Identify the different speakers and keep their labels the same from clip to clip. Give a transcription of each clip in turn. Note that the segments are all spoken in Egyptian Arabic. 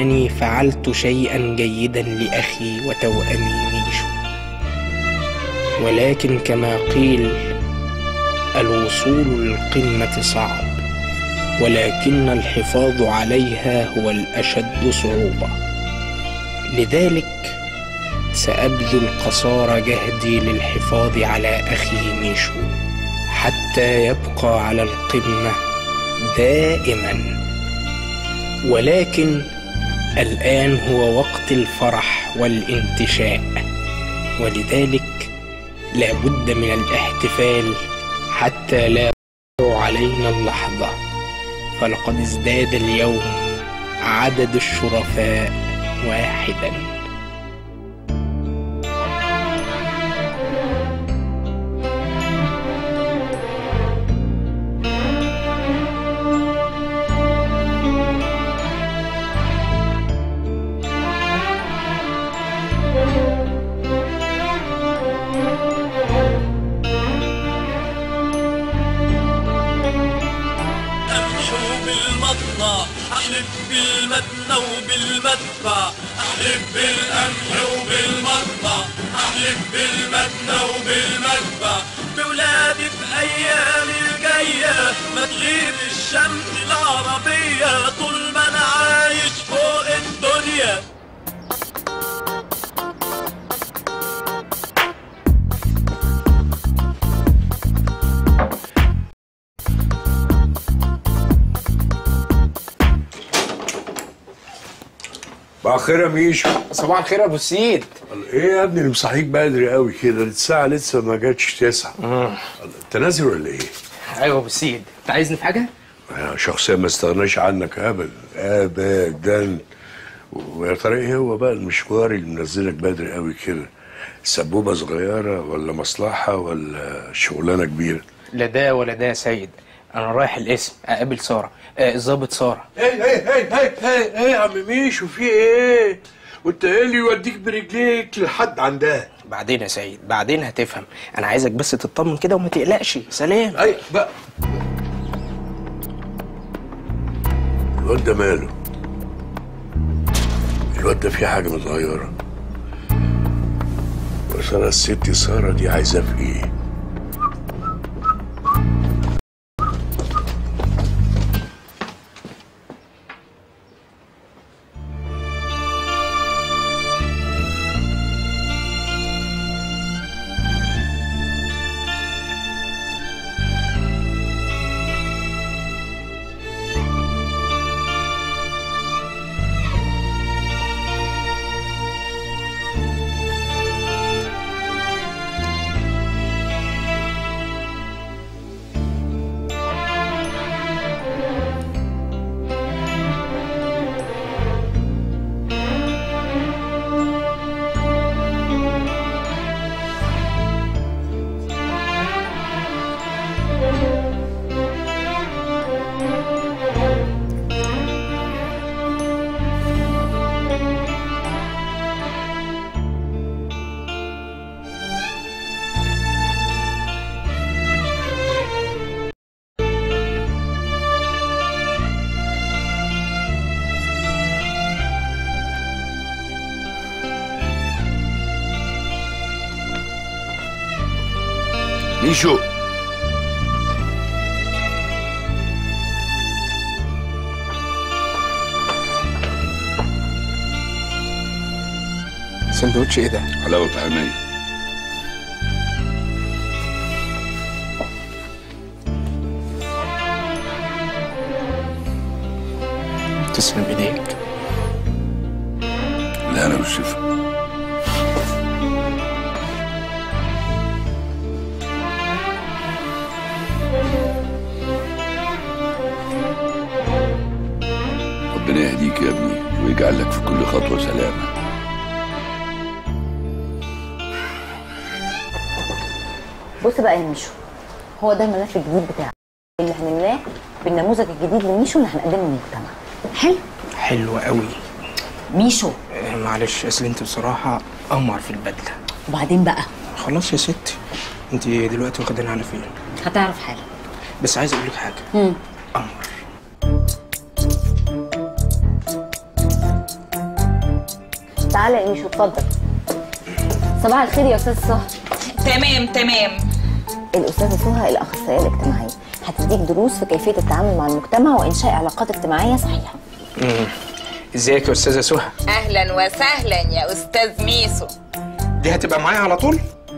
Speaker 1: أنني فعلت شيئا جيدا لأخي وتوأمي ميشو ولكن كما قيل الوصول للقمة صعب ولكن الحفاظ عليها هو الأشد صعوبة لذلك سأبذل قصارى جهدي للحفاظ على أخي ميشو حتى يبقى على القمة دائما ولكن الآن هو وقت الفرح والانتشاء ولذلك لا بد من الاحتفال حتى لا تمر علينا اللحظة فلقد ازداد اليوم عدد الشرفاء واحدا
Speaker 2: امشوا بالمطلع احلف بالمتنى وبالمدفع احلف بالقمح وبالمطلع احلف بالمتنى وبالمدفع بولادي بايام الجايه ما تغيب الشمس العربيه طول ما انا عايش فوق الدنيا
Speaker 3: بأخير يا ميشو
Speaker 1: صباح الخير يا ابو سيد
Speaker 3: ايه يا ابني اللي مصحيك بدري قوي كده الساعة لسه ما جاتش تسعة انت نازل ولا ايه؟
Speaker 1: ايوه ابو سيد انت عايزني في حاجه
Speaker 3: انا شخصيا ما استغناش عنك ابدا ابدا ويا ترى ايه هو بقى المشوار اللي منزلك بدري قوي كده؟ سبوبة صغيرة ولا مصلحة ولا شغلانة كبيرة؟
Speaker 1: لا ده ولا ده يا سيد انا رايح القسم اقابل ساره آه، الظابط ساره
Speaker 3: ايه ايه ايه ايه ايه ايه يا عم ميشو في ايه؟ وانت ايه اللي يوديك برجليك لحد عندها؟
Speaker 1: بعدين يا سيد بعدين هتفهم انا عايزك بس تطمن كده وما تقلقش سلام
Speaker 3: اي بقى الواد ده ماله الواد ده فيه حاجة متغيرة وترى الست سارة دي عايزاه في ايه ميشو
Speaker 1: سندوتش ايه ده
Speaker 3: حلاوة عيني
Speaker 1: تسلم ايديك
Speaker 3: لا انا والشفا ربنا يهديك يا ابني ويجعل لك في كل خطوة سلامة
Speaker 4: بص بقى يا ميشو هو ده الملف الجديد بتاعك اللي هنملاه بالنموذج الجديد لميشو اللي هنقدمه للمجتمع حلو
Speaker 1: حلو قوي
Speaker 4: ميشو
Speaker 1: آه، معلش اصل انت بصراحه قمر في البدله
Speaker 4: وبعدين بقى
Speaker 1: خلاص يا ستي انت دلوقتي واخدين على فين
Speaker 4: هتعرف حاجه
Speaker 1: بس عايز اقول لك حاجه
Speaker 4: مم.
Speaker 1: قمر
Speaker 4: تعالى يا ميشو اتفضل صباح الخير يا استاذ سهى
Speaker 5: تمام تمام
Speaker 4: الاستاذه سهى الاخصائيه الاجتماعيه هتديك دروس في كيفيه التعامل مع المجتمع وانشاء علاقات اجتماعيه صحيحه
Speaker 1: ازيك يا استاذه سهى
Speaker 5: اهلا وسهلا يا استاذ ميسو
Speaker 1: دي هتبقى معايا على طول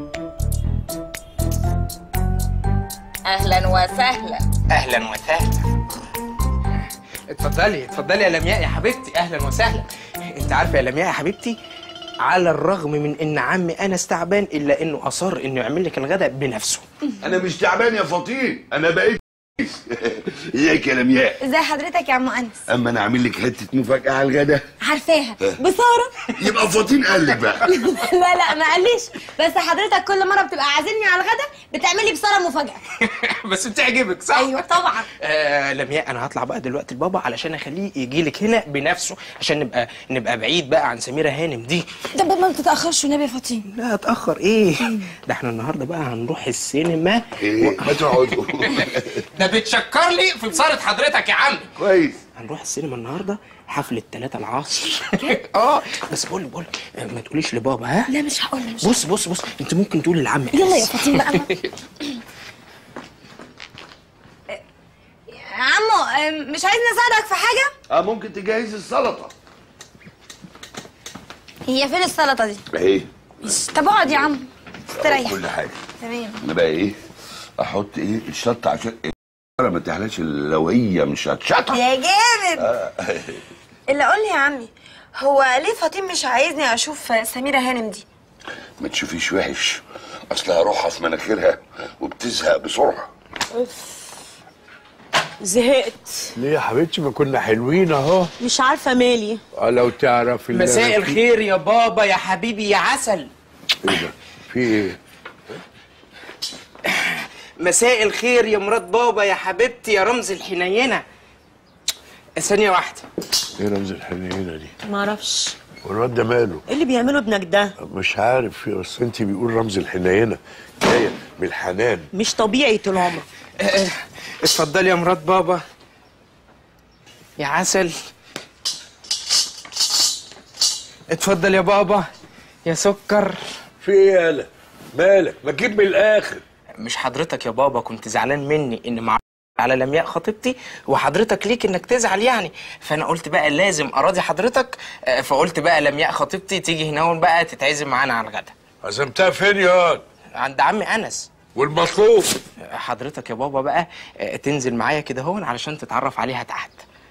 Speaker 5: اهلا وسهلا
Speaker 1: اهلا وسهلا اتفضلي اتفضلي يا لمياء يا حبيبتي اهلا وسهلا انت عارفه يا لمياء يا حبيبتي على الرغم من ان عمي انس تعبان الا انه اصر انه يعمل لك الغداء بنفسه
Speaker 6: انا مش تعبان يا فطين انا بقيت ازيك يا لمياء
Speaker 7: ازي حضرتك يا عم انس
Speaker 6: اما انا عامل لك حته مفاجاه على الغدا
Speaker 7: عارفاها بساره
Speaker 6: يبقى فطين قال لك بقى
Speaker 7: لا لا ما قاليش بس حضرتك كل مره بتبقى عازمني على الغدا بتعملي بساره مفاجاه
Speaker 1: بس بتعجبك صح
Speaker 7: ايوه طبعا
Speaker 1: آه لمياء انا هطلع بقى دلوقتي لبابا علشان اخليه يجي لك هنا بنفسه عشان نبقى نبقى بعيد بقى عن سميره هانم دي
Speaker 7: طب ما تتاخرش والنبي يا فاطين
Speaker 1: لا اتاخر ايه ده احنا النهارده بقى هنروح السينما
Speaker 6: ايه ما تقعدوا
Speaker 1: ده بتشكر لي في بصاره حضرتك يا عم
Speaker 6: كويس
Speaker 1: هنروح السينما النهارده حفلة 3 العصر اه بس بقول بقول ما تقوليش لبابا ها
Speaker 7: لا مش هقول مش
Speaker 1: بص بص بص انت ممكن تقولي لعمي
Speaker 7: يلا يا فاطين بقى عمو أم، مش عايزني اساعدك في حاجه
Speaker 6: اه ممكن تجهز السلطه
Speaker 7: هي فين السلطه دي
Speaker 6: اهي
Speaker 7: طب اقعد يا عم استريح
Speaker 6: كل حاجه
Speaker 7: تمام
Speaker 6: انا بقى ايه احط ايه الشطه عشان إيه؟ ما تحلاش لو هي مش هتشطه
Speaker 7: يا جامد اللي قول لي يا عمي هو ليه فاطين مش عايزني اشوف سميره هانم دي
Speaker 6: ما تشوفيش وحش اصلها روحها في مناخيرها وبتزهق بسرعه
Speaker 8: زهقت
Speaker 3: ليه يا حبيبتي ما كنا حلوين اهو
Speaker 8: مش عارفه مالي
Speaker 3: آه، لو تعرف اللي
Speaker 1: مساء
Speaker 3: أنا فيه-
Speaker 1: الخير يا بابا يا حبيبي يا عسل
Speaker 3: ايه ده في ايه
Speaker 1: مساء الخير يا مرات بابا يا حبيبتي يا رمز الحنينه ثانيه واحده
Speaker 3: ايه رمز الحنينه دي
Speaker 8: معرفش
Speaker 3: والواد ده ماله
Speaker 8: ايه اللي بيعمله ابنك ده
Speaker 3: مش عارف بس انت بيقول رمز الحنينه جايه من الحنان
Speaker 8: مش طبيعي طول عمره
Speaker 1: آه، اتفضلي يا مرات بابا يا عسل اتفضل يا بابا يا سكر
Speaker 3: في ايه يالا مالك ما تجيب من الاخر
Speaker 1: مش حضرتك يا بابا كنت زعلان مني ان مع على لمياء خطيبتي وحضرتك ليك انك تزعل يعني فانا قلت بقى لازم اراضي حضرتك آه، فقلت بقى لمياء خطيبتي تيجي هنا بقى تتعزم معانا على الغدا
Speaker 3: عزمتها فين يا
Speaker 1: عند عمي انس
Speaker 3: والمطلوب
Speaker 1: آه، حضرتك يا بابا بقى آه، تنزل معايا كده هون علشان تتعرف عليها تحت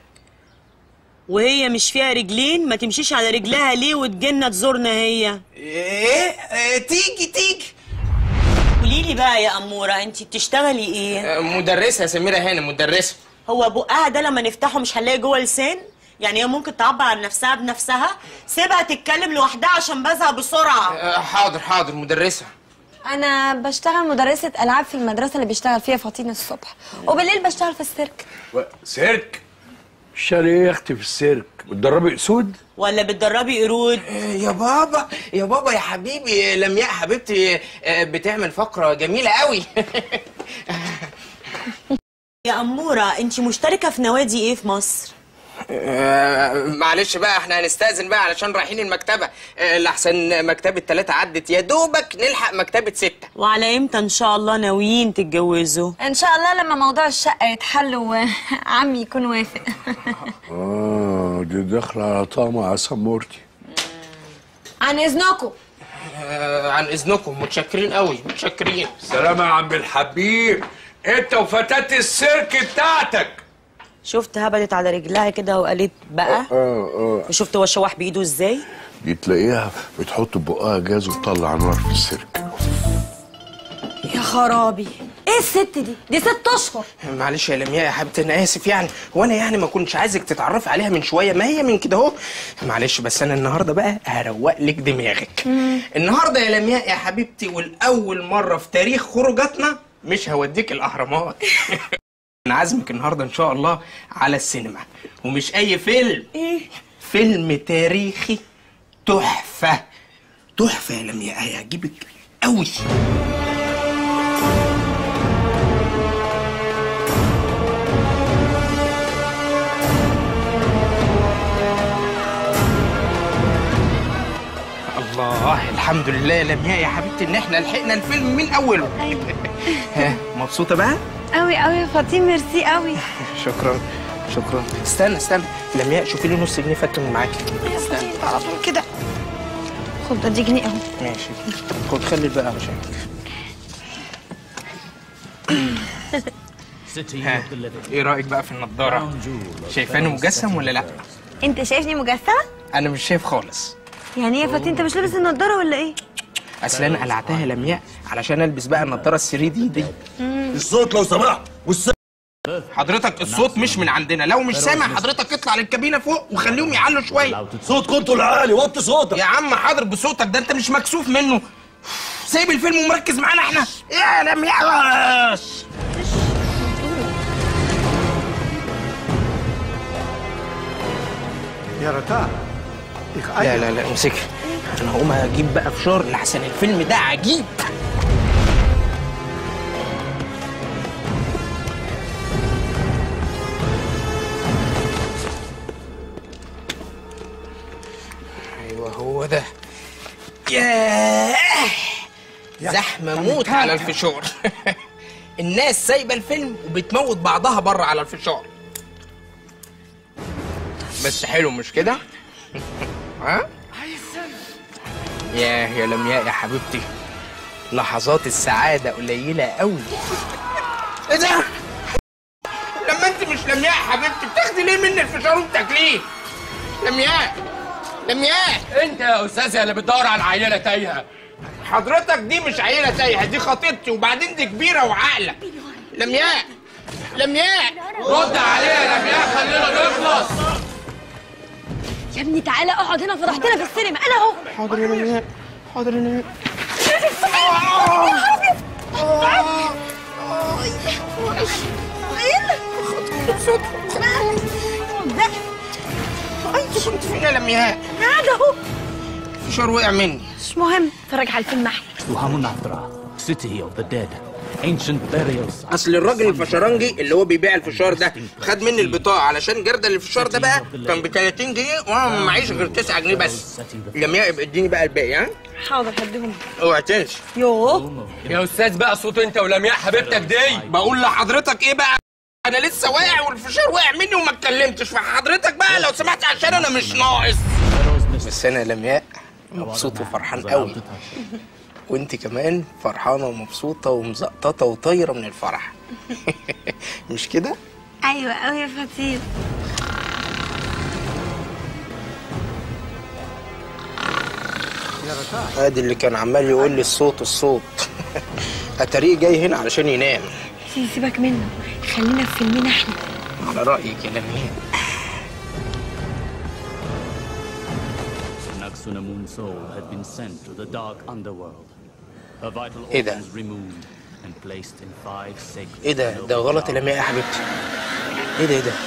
Speaker 8: وهي مش فيها رجلين ما تمشيش على رجلها ليه وتجينا تزورنا هي
Speaker 1: ايه آه، تيجي تيجي
Speaker 8: قولي لي بقى يا اموره انت بتشتغلي ايه
Speaker 1: آه، مدرسه يا سميره هانم مدرسه
Speaker 8: هو بقها ده لما نفتحه مش هنلاقي جوه لسان يعني هي ممكن تعبر عن نفسها بنفسها سيبها تتكلم لوحدها عشان بزهق بسرعه
Speaker 1: آه، حاضر حاضر مدرسه
Speaker 7: انا بشتغل مدرسه العاب في المدرسه اللي بيشتغل فيها فاطين الصبح وبالليل بشتغل في السيرك
Speaker 3: سيرك اشتغلي ايه يا اختي في السيرك بتدربي اسود
Speaker 8: ولا بتدربي قرود
Speaker 1: آه، يا بابا يا بابا يا حبيبي لمياء حبيبتي آه، بتعمل فقره جميله قوي
Speaker 8: يا اموره انت مشتركه في نوادي ايه في مصر
Speaker 1: آه، معلش بقى احنا هنستأذن بقى علشان رايحين المكتبة آه، لحسن مكتبة تلاتة عدت يا دوبك نلحق مكتبة ستة
Speaker 8: وعلى امتى ان شاء الله ناويين تتجوزوا
Speaker 7: ان شاء الله لما موضوع الشقه يتحل وعمي يكون وافق
Speaker 3: اه دي داخله على طعم عصامورتي
Speaker 7: عن اذنكم
Speaker 1: آه، عن إذنكم متشكرين قوي متشكرين
Speaker 3: سلام يا عم الحبيب انت وفتاة السيرك بتاعتك
Speaker 8: شفت هبدت على رجلها كده وقالت بقى
Speaker 3: اه اه
Speaker 8: وشفت هو شوح بايده ازاي
Speaker 3: دي تلاقيها بتحط بقها جاز وتطلع نار في السيرك
Speaker 7: يا خرابي ايه الست دي دي ست اشهر
Speaker 1: معلش يا لمياء يا حبيبتي انا اسف يعني وانا يعني ما كنتش عايزك تتعرفي عليها من شويه ما هي من كده اهو معلش بس انا النهارده بقى هروق لك دماغك النهارده يا لمياء يا حبيبتي والاول مره في تاريخ خروجاتنا مش هوديك الاهرامات انا عازمك النهارده ان شاء الله على السينما ومش اي فيلم ايه فيلم تاريخي تحفه تحفه يا لمياء هيعجبك قوي اه الحمد لله يا لمياء يا حبيبتي ان احنا لحقنا الفيلم من اوله ها مبسوطه بقى
Speaker 7: قوي قوي يا فاطين ميرسي قوي
Speaker 1: شكرا شكرا استنى استنى لمياء شوفي لي نص جنيه فك من معاكي
Speaker 7: يا فاطين على طول كده خد ادي جنيه اهو
Speaker 1: ماشي خد خلي الباقي علشانك ها ايه رايك بقى في النضاره شايفاني مجسم ولا لا
Speaker 7: انت شايفني مجسمه
Speaker 1: انا مش شايف خالص
Speaker 7: يعني ايه يا فاطين انت مش لابس النضاره ولا ايه
Speaker 1: اصل انا قلعتها لمياء علشان البس بقى النضاره الثري دي دي
Speaker 2: الصوت لو سمحت والس...
Speaker 1: حضرتك الصوت مش من عندنا لو مش سامع حضرتك اطلع للكابينه فوق وخليهم يعلوا شويه
Speaker 2: صوت كنتوا العالي وطي صوتك
Speaker 1: يا عم حاضر بصوتك ده انت مش مكسوف منه سايب الفيلم ومركز معانا احنا يا لمياء لا لا لا امسكي انا هقوم اجيب بقى فشار لحسن الفيلم ده عجيب ايوه هو ده ياه زحمه موت على الفشار الناس سايبه الفيلم وبتموت بعضها بره على الفشار بس حلو مش كده ها ياه يا لمياء يا حبيبتي لحظات السعادة قليلة قوي ايه ده؟ لما انت مش لمياء يا حبيبتي بتاخدي ليه مني الفشار وبتاكليه؟ لمياء لمياء
Speaker 9: انت يا استاذ اللي بتدور على عيله تايهه
Speaker 1: حضرتك دي مش عيلة تايهة دي خطيبتي وبعدين دي كبيرة وعاقلة لمياء لمياء
Speaker 9: رد عليها يا لمياء خلينا نخلص
Speaker 7: يا ابني تعالى اقعد هنا فرحتنا في السينما انا اهو
Speaker 1: حاضر يا لمياء حاضر يا لمياء انت كنت فين يا لمياء؟
Speaker 7: قاعد اهو
Speaker 1: الفشار وقع مني
Speaker 7: مش مهم اتفرج على الفيلم احلى
Speaker 10: Suhamunatra, city of the dead, ancient burial site.
Speaker 1: اصل الراجل الفشرنجي اللي هو بيبيع الفشار ده خد مني البطاقه علشان جردل الفشار ده بقى كان ب 30 جنيه وانا ما معيش غير 9 جنيه بس لمياء يبقى اديني بقى الباقي ها
Speaker 7: حاضر هديهم
Speaker 1: اوعى تنسى
Speaker 7: يوه
Speaker 9: يا استاذ بقى صوت انت ولمياء حبيبتك دي
Speaker 1: بقول لحضرتك ايه بقى انا لسه واقع والفشار واقع مني وما اتكلمتش فحضرتك بقى لو سمحت عشان انا مش ناقص بس انا يا لمياء مبسوط وفرحان قوي وانت كمان فرحانه ومبسوطه ومزقططه وطايره من الفرح مش كده
Speaker 7: ايوه قوي يا فاطين
Speaker 1: ادي اللي كان عمال يقول لي الصوت الصوت اتاريه جاي هنا علشان ينام
Speaker 7: سيبك منه خلينا في فيلمنا احنا
Speaker 1: على رايك يا لمياء
Speaker 10: Naxunamun soul had been sent to the dark underworld. Her vital
Speaker 1: إيه ده؟
Speaker 10: organs removed and placed in five sacred
Speaker 1: ايه ده ده غلط يا لمياء يا حبيبتي ايه ده ايه ده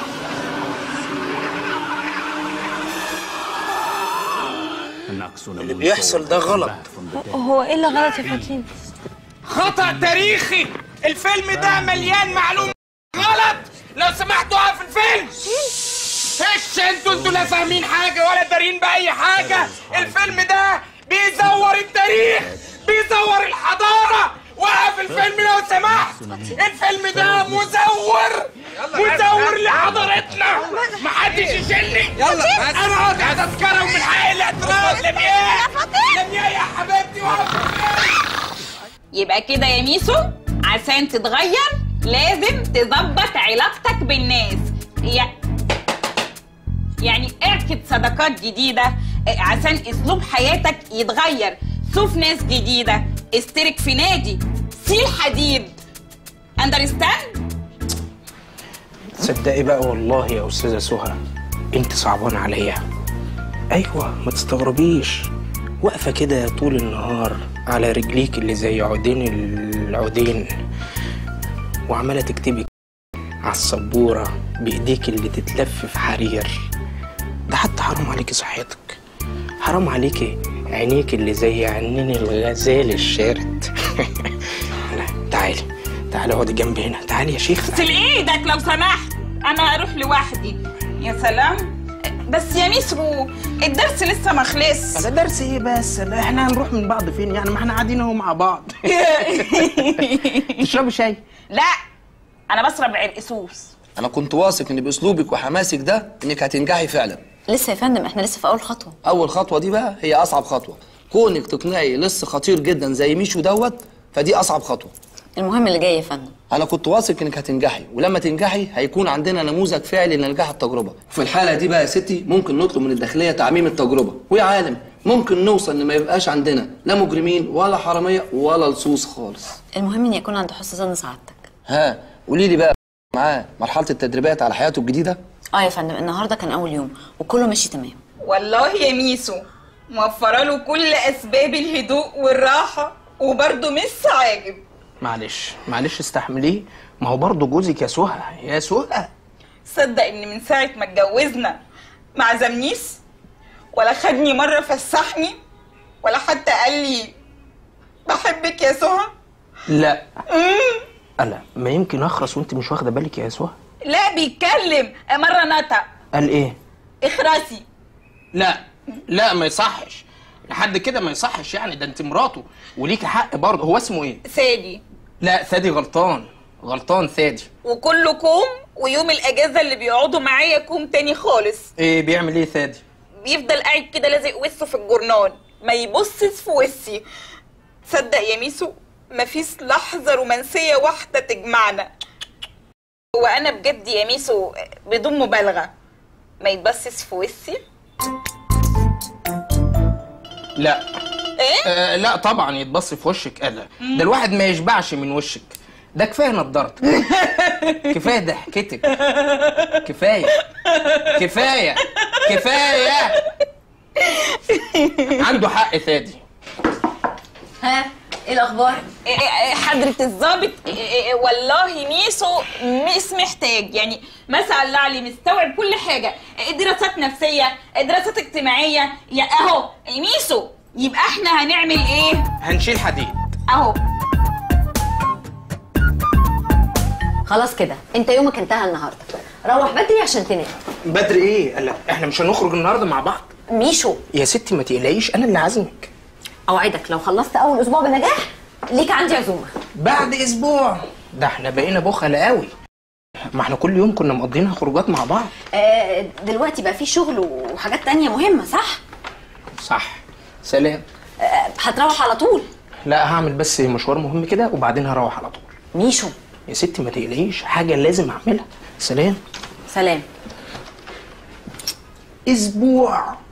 Speaker 10: اللي
Speaker 1: بيحصل ده غلط.
Speaker 7: هو ايه اللي غلط يا فاطين
Speaker 1: خطأ تاريخي الفيلم ده مليان معلومات غلط لو سمحتوا اقف الفيلم فيش انتوا انتوا لا فاهمين حاجة ولا دارين بأي حاجة الفيلم ده بيزور التاريخ بيزور الحضارة وقف الفيلم لو سمحت الفيلم ده مزور مزور لحضارتنا محدش يشيلني يلا انا قاطع تذكرة ومن حقي الاعتراض لمياء لمياء يا حبيبتي وقف
Speaker 5: يبقى كده يا ميسو عشان تتغير لازم تظبط علاقتك بالناس يا يعني اعقد صداقات جديدة اه، عشان اسلوب حياتك يتغير شوف ناس جديدة اشترك في نادي سيل حديد اندرستاند
Speaker 1: تصدقي بقى والله يا استاذه سهى انت صعبان عليا ايوه ما تستغربيش واقفه كده طول النهار على رجليك اللي زي عودين العودين وعماله تكتبي على السبوره بايديك اللي تتلف في حرير ده حتى حرام عليكي صحتك حرام عليكي عينيك اللي زي عينين الغزال الشارد لا تعالي تعالي اقعدي جنبي هنا تعالي يا شيخ
Speaker 5: اغسل ايدك لو سمحت انا هروح لوحدي يا سلام بس يا ميسو الدرس لسه ما خلص
Speaker 1: ده درس ايه بس ده احنا هنروح من بعض فين يعني ما احنا قاعدين اهو مع بعض تشربوا شاي
Speaker 5: لا انا بشرب عرقسوس
Speaker 11: انا كنت واثق ان باسلوبك وحماسك ده انك هتنجحي فعلا
Speaker 4: لسه يا فندم احنا لسه في اول خطوه
Speaker 11: اول خطوه دي بقى هي اصعب خطوه كونك تقنعي لسه خطير جدا زي ميشو دوت فدي اصعب خطوه
Speaker 4: المهم اللي جاي يا فندم
Speaker 11: انا كنت واثق انك هتنجحي ولما تنجحي هيكون عندنا نموذج فعلي لنجاح التجربه في الحاله دي بقى يا ستي ممكن نطلب من الداخليه تعميم التجربه ويا عالم ممكن نوصل ان ما يبقاش عندنا لا مجرمين ولا حراميه ولا لصوص خالص
Speaker 4: المهم ان يكون عند حسن ظن سعادتك
Speaker 11: ها قولي لي بقى معاه مرحله التدريبات على حياته الجديده
Speaker 4: اه يا فندم النهارده كان اول يوم وكله ماشي تمام
Speaker 5: والله يا ميسو موفره له كل اسباب الهدوء والراحه وبرضه مش عاجب
Speaker 1: معلش معلش استحمليه ما هو برضه جوزك يا سهى يا سهى
Speaker 5: صدق ان من ساعه ما اتجوزنا ما عزمنيش ولا خدني مره فسحني ولا حتى قال لي بحبك يا سهى
Speaker 1: لا لا ما يمكن اخرس وانت مش واخده بالك يا سهى
Speaker 5: لا بيتكلم مره نطق
Speaker 1: قال ايه
Speaker 5: اخرسي
Speaker 1: لا لا ما يصحش لحد كده ما يصحش يعني ده انت مراته وليكي حق برضه هو اسمه ايه
Speaker 5: سادي
Speaker 1: لا ثادي غلطان غلطان ثادي
Speaker 5: وكله كوم ويوم الاجازه اللي بيقعدوا معايا كوم تاني خالص
Speaker 1: ايه بيعمل ايه ثادي
Speaker 5: بيفضل قاعد كده لازق وشه في الجرنان ما يبصش في وشي تصدق يا ميسو مفيش لحظه رومانسيه واحده تجمعنا هو انا بجد يا ميسو بدون مبالغه ما يتبصش في وشي
Speaker 1: لا
Speaker 5: ايه
Speaker 1: آه لا طبعا يتبص في وشك قال ده الواحد ما يشبعش من وشك ده كفايه نضارتك كفايه ضحكتك كفايه كفايه كفايه عنده حق ثادي
Speaker 4: ها ايه الاخبار
Speaker 5: إيه إيه حضرة الظابط إيه إيه والله ميسو مش محتاج يعني ما شاء الله عليه مستوعب كل حاجة إيه دراسات نفسية إيه دراسات اجتماعية يا أهو ميسو يبقى احنا هنعمل ايه؟
Speaker 1: هنشيل حديد
Speaker 5: أهو
Speaker 4: خلاص كده انت يومك انتهى النهارده روح بدري عشان تنام
Speaker 1: بدري ايه قال لا احنا مش هنخرج النهارده مع بعض
Speaker 4: ميشو
Speaker 1: يا ستي ما تقلقيش انا اللي عازمك
Speaker 4: اوعدك لو خلصت اول اسبوع بنجاح ليك عندي عزومه
Speaker 1: بعد اسبوع ده احنا بقينا بخل قوي ما احنا كل يوم كنا مقضينها خروجات مع بعض
Speaker 4: آه دلوقتي بقى في شغل وحاجات تانية مهمه صح
Speaker 1: صح سلام
Speaker 4: آه هتروح على طول
Speaker 1: لا هعمل بس مشوار مهم كده وبعدين هروح على طول
Speaker 4: ميشو
Speaker 1: يا ستي ما تقلقيش حاجه لازم اعملها سلام
Speaker 4: سلام
Speaker 1: اسبوع